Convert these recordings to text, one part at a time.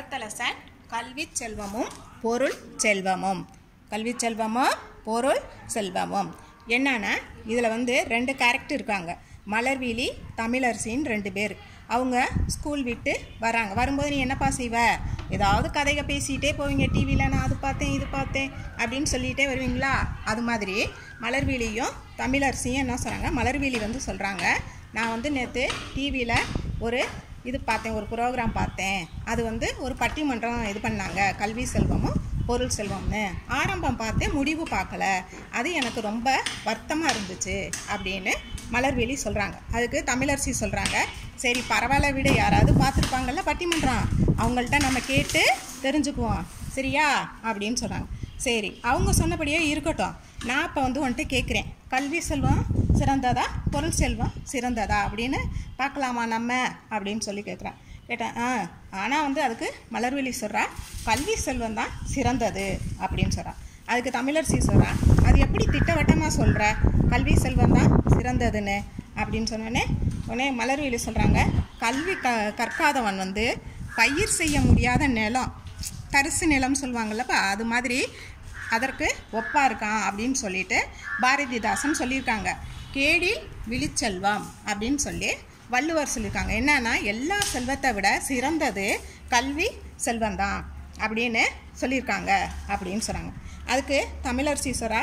அடுத்த லெசன் கல்வி செல்வமும் பொருள் செல்வமும் கல்வி செல்வமும் பொருள் செல்வமும் என்னன்னா இதில் வந்து ரெண்டு கேரக்டர் இருக்காங்க மலர்விழி தமிழரசின்னு ரெண்டு பேர் அவங்க ஸ்கூல் விட்டு வராங்க வரும்போது நீ என்னப்பா செய்வ ஏதாவது கதையை பேசிகிட்டே போவீங்க டிவியில் நான் அது பார்த்தேன் இது பார்த்தேன் அப்படின்னு சொல்லிகிட்டே வருவீங்களா அது மாதிரி மலர்விழியும் தமிழரசியும் என்ன சொல்கிறாங்க மலர்விழி வந்து சொல்கிறாங்க நான் வந்து நேற்று டிவியில் ஒரு இது பார்த்தேன் ஒரு ப்ரோக்ராம் பார்த்தேன் அது வந்து ஒரு பட்டிமன்றம் இது பண்ணாங்க கல்வி செல்வமும் பொருள் செல்வம்னு ஆரம்பம் பார்த்தேன் முடிவு பார்க்கல அது எனக்கு ரொம்ப வருத்தமாக இருந்துச்சு அப்படின்னு மலர்வேலி சொல்கிறாங்க அதுக்கு தமிழரசி சொல்கிறாங்க சரி பரவாயில்ல விட யாராவது பார்த்துருப்பாங்கல்ல பட்டிமன்றம் அவங்கள்ட்ட நம்ம கேட்டு தெரிஞ்சுக்குவோம் சரியா அப்படின்னு சொல்கிறாங்க சரி அவங்க சொன்னபடியே இருக்கட்டும் நான் இப்போ வந்து வந்துட்டு கேட்குறேன் கல்வி செல்வம் சிறந்ததா பொருள் செல்வம் சிறந்ததா அப்படின்னு பார்க்கலாமா நம்ம அப்படின்னு சொல்லி கேட்குறேன் கேட்டேன் ஆ ஆனால் வந்து அதுக்கு மலர்வெளி சொல்கிறா கல்வி செல்வம் தான் சிறந்தது அப்படின்னு சொல்கிறா அதுக்கு தமிழரசி சொல்கிறா அது எப்படி திட்டவட்டமாக சொல்கிற கல்வி செல்வம் தான் சிறந்ததுன்னு அப்படின்னு சொன்னோடனே உடனே மலர்வெளி சொல்கிறாங்க கல்வி க கற்காதவன் வந்து பயிர் செய்ய முடியாத நிலம் தரிசு நிலம் சொல்லுவாங்கல்லப்பா அது மாதிரி அதற்கு ஒப்பா இருக்கான் அப்படின்னு சொல்லிட்டு பாரதிதாசன் சொல்லியிருக்காங்க கேடில் விழிச்செல்வம் அப்படின்னு சொல்லி வள்ளுவர் சொல்லியிருக்காங்க என்னன்னா எல்லா செல்வத்தை விட சிறந்தது கல்வி செல்வந்தான் அப்படின்னு சொல்லியிருக்காங்க அப்படின்னு சொல்கிறாங்க அதுக்கு தமிழரசி சொல்கிறா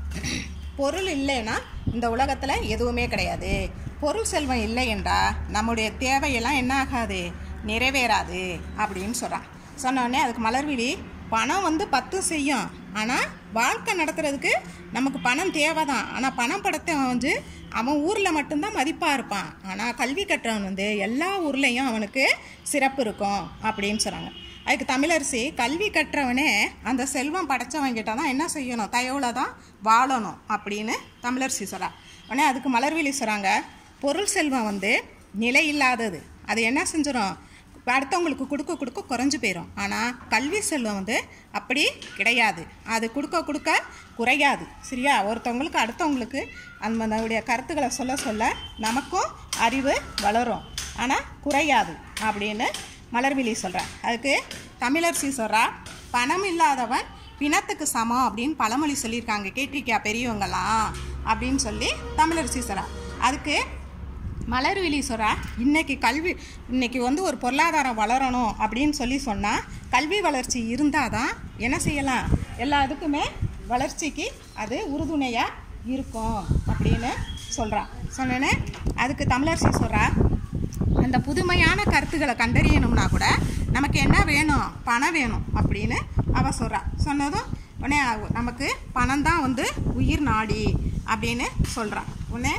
பொருள் இல்லைன்னா இந்த உலகத்தில் எதுவுமே கிடையாது பொருள் செல்வம் இல்லை என்றால் நம்முடைய தேவையெல்லாம் என்ன ஆகாது நிறைவேறாது அப்படின்னு சொல்கிறான் சொன்னோடனே அதுக்கு மலர்விழி பணம் வந்து பத்து செய்யும் ஆனால் வாழ்க்கை நடத்துறதுக்கு நமக்கு பணம் தேவை தான் ஆனால் பணம் படத்தவன் வந்து அவன் ஊரில் மட்டும்தான் மதிப்பாக இருப்பான் ஆனால் கல்வி கற்றவன் வந்து எல்லா ஊர்லேயும் அவனுக்கு சிறப்பு இருக்கும் அப்படின்னு சொல்கிறாங்க அதுக்கு தமிழரசி கல்வி கற்றவனே அந்த செல்வம் படைச்சவங்கிட்ட தான் என்ன செய்யணும் தயவில் தான் வாழணும் அப்படின்னு தமிழரசி சொல்கிறா உடனே அதுக்கு மலர்விழி சொல்கிறாங்க பொருள் செல்வம் வந்து நிலை இல்லாதது அது என்ன செஞ்சிடும் அடுத்தவங்களுக்கு கொடுக்க கொடுக்க குறைஞ்சு போயிடும் ஆனால் கல்வி செல்வம் வந்து அப்படி கிடையாது அது கொடுக்க கொடுக்க குறையாது சரியா ஒருத்தவங்களுக்கு அடுத்தவங்களுக்கு அந்த அதனுடைய கருத்துக்களை சொல்ல சொல்ல நமக்கும் அறிவு வளரும் ஆனால் குறையாது அப்படின்னு மலர்விழி சொல்கிறேன் அதுக்கு தமிழரசி சொல்கிறா பணம் இல்லாதவன் பிணத்துக்கு சமம் அப்படின்னு பழமொழி சொல்லியிருக்காங்க கேட்டிருக்கியா பெரியவங்களாம் அப்படின்னு சொல்லி தமிழரசி சொல்கிறா அதுக்கு மலர்விழி சொல்கிறா இன்னைக்கு கல்வி இன்னைக்கு வந்து ஒரு பொருளாதாரம் வளரணும் அப்படின்னு சொல்லி சொன்னால் கல்வி வளர்ச்சி இருந்தால் தான் என்ன செய்யலாம் எல்லா இதுக்குமே வளர்ச்சிக்கு அது உறுதுணையாக இருக்கும் அப்படின்னு சொல்கிறான் சொன்னேன்னே அதுக்கு தமிழரசி சொல்கிறா அந்த புதுமையான கருத்துக்களை கண்டறியணும்னா கூட நமக்கு என்ன வேணும் பணம் வேணும் அப்படின்னு அவ சொல்கிறா சொன்னதும் உடனே நமக்கு பணம் தான் வந்து உயிர் நாடி அப்படின்னு சொல்கிறான் உடனே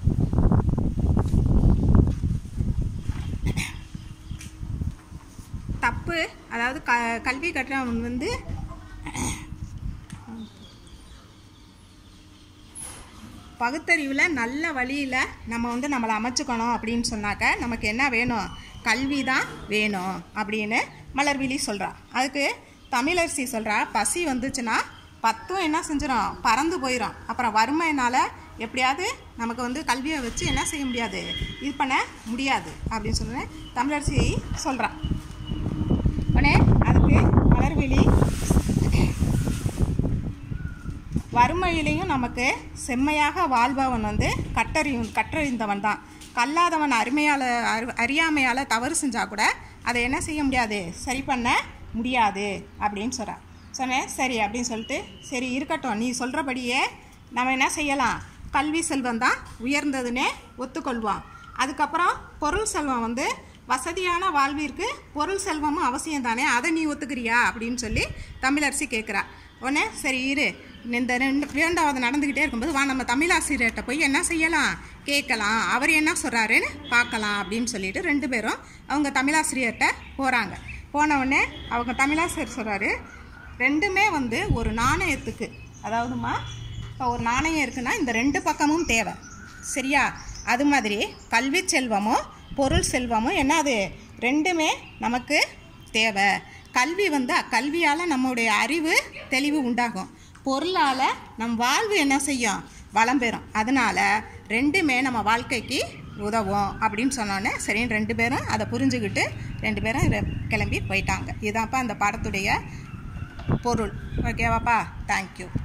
தப்பு அதாவது க கல்வி கற்றவன் வந்து பகுத்தறிவில் நல்ல வழியில் நம்ம வந்து நம்மளை அமைச்சுக்கணும் அப்படின்னு சொன்னாக்க நமக்கு என்ன வேணும் கல்வி தான் வேணும் அப்படின்னு மலர்விழி சொல்கிறா அதுக்கு தமிழரசி சொல்கிறா பசி வந்துச்சுன்னா பத்தும் என்ன செஞ்சிடும் பறந்து போயிடும் அப்புறம் வறுமையினால் எப்படியாவது நமக்கு வந்து கல்வியை வச்சு என்ன செய்ய முடியாது இது பண்ண முடியாது அப்படின்னு சொன்னேன் தமிழரசி சொல்கிறான் உடனே அதுக்கு மலர்விழி வறுமையிலையும் நமக்கு செம்மையாக வாழ்பவன் வந்து கட்டறியும் கற்றறிந்தவன் தான் கல்லாதவன் அருமையால் அறி அறியாமையால் தவறு செஞ்சால் கூட அதை என்ன செய்ய முடியாது சரி பண்ண முடியாது அப்படின்னு சொல்கிறான் சொன்னேன் சரி அப்படின்னு சொல்லிட்டு சரி இருக்கட்டும் நீ சொல்கிறபடியே நம்ம என்ன செய்யலாம் கல்வி செல்வம் தான் உயர்ந்ததுன்னே ஒத்துக்கொள்வோம் அதுக்கப்புறம் பொருள் செல்வம் வந்து வசதியான வாழ்விற்கு பொருள் செல்வமும் அவசியம் தானே அதை நீ ஒத்துக்கிறியா அப்படின்னு சொல்லி தமிழரசி கேட்குறா உடனே சரி இரு இந்த ரெண்டு இரண்டாவது நடந்துக்கிட்டே இருக்கும்போது வா நம்ம தமிழாசிரியர்கிட்ட போய் என்ன செய்யலாம் கேட்கலாம் அவர் என்ன சொல்கிறாருன்னு பார்க்கலாம் அப்படின்னு சொல்லிட்டு ரெண்டு பேரும் அவங்க தமிழாசிரியர்கிட்ட போகிறாங்க போன உடனே அவங்க தமிழாசிரியர் சொல்கிறாரு ரெண்டுமே வந்து ஒரு நாணயத்துக்கு அதாவதுமா இப்போ ஒரு நாணயம் இருக்குன்னா இந்த ரெண்டு பக்கமும் தேவை சரியா அது மாதிரி கல்வி செல்வமும் பொருள் செல்வமும் என்னது ரெண்டுமே நமக்கு தேவை கல்வி வந்து அக்கல்வியால் நம்முடைய அறிவு தெளிவு உண்டாகும் பொருளால் நம் வாழ்வு என்ன செய்யும் வளம் பெறும் அதனால் ரெண்டுமே நம்ம வாழ்க்கைக்கு உதவும் அப்படின்னு சொன்னோன்னே சரின்னு ரெண்டு பேரும் அதை புரிஞ்சுக்கிட்டு ரெண்டு பேரும் ரெ- கிளம்பி போயிட்டாங்க இதான்ப்பா அந்த பாடத்துடைய பொருள் ஓகேவாப்பா தேங்க்யூ